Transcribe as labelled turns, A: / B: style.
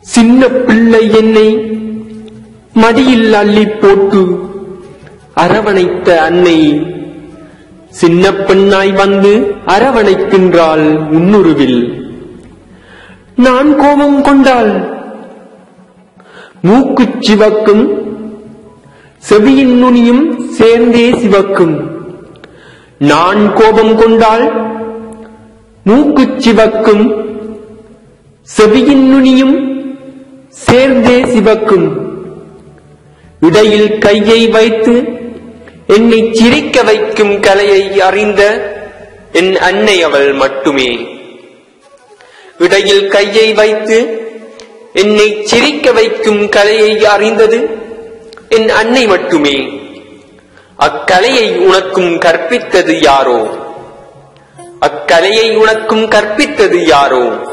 A: சின்ன பிள்ளை என்னை மடியில் அள்ளி போட்டு அரவணைத்த அன்னை சின்ன பெண்ணாய் வந்து அரவணைக்கின்றாள் முன்னுருவில் நான் கோபம் கொண்டாள் மூக்குச் சிவக்கும் செவியின் நுனியும் சேர்ந்தே சிவக்கும் நான் கோபம் கொண்டால் மூக்குச் சிவக்கும் செவியின் நுனியும் சேர்ந்தே சிவக்கும் இடையில் கையை வைத்து என்னை சிரிக்க வைக்கும் கலையை அறிந்த என் அன்னை அவள் மட்டுமே இடையில் கையை வைத்து என்னை சிரிக்க வைக்கும் கலையை அறிந்தது என் அன்னை மட்டுமே அக்கலையை உனக்கும் கற்பித்தது யாரோ அக்கலையை உனக்கும் கற்பித்தது யாரோ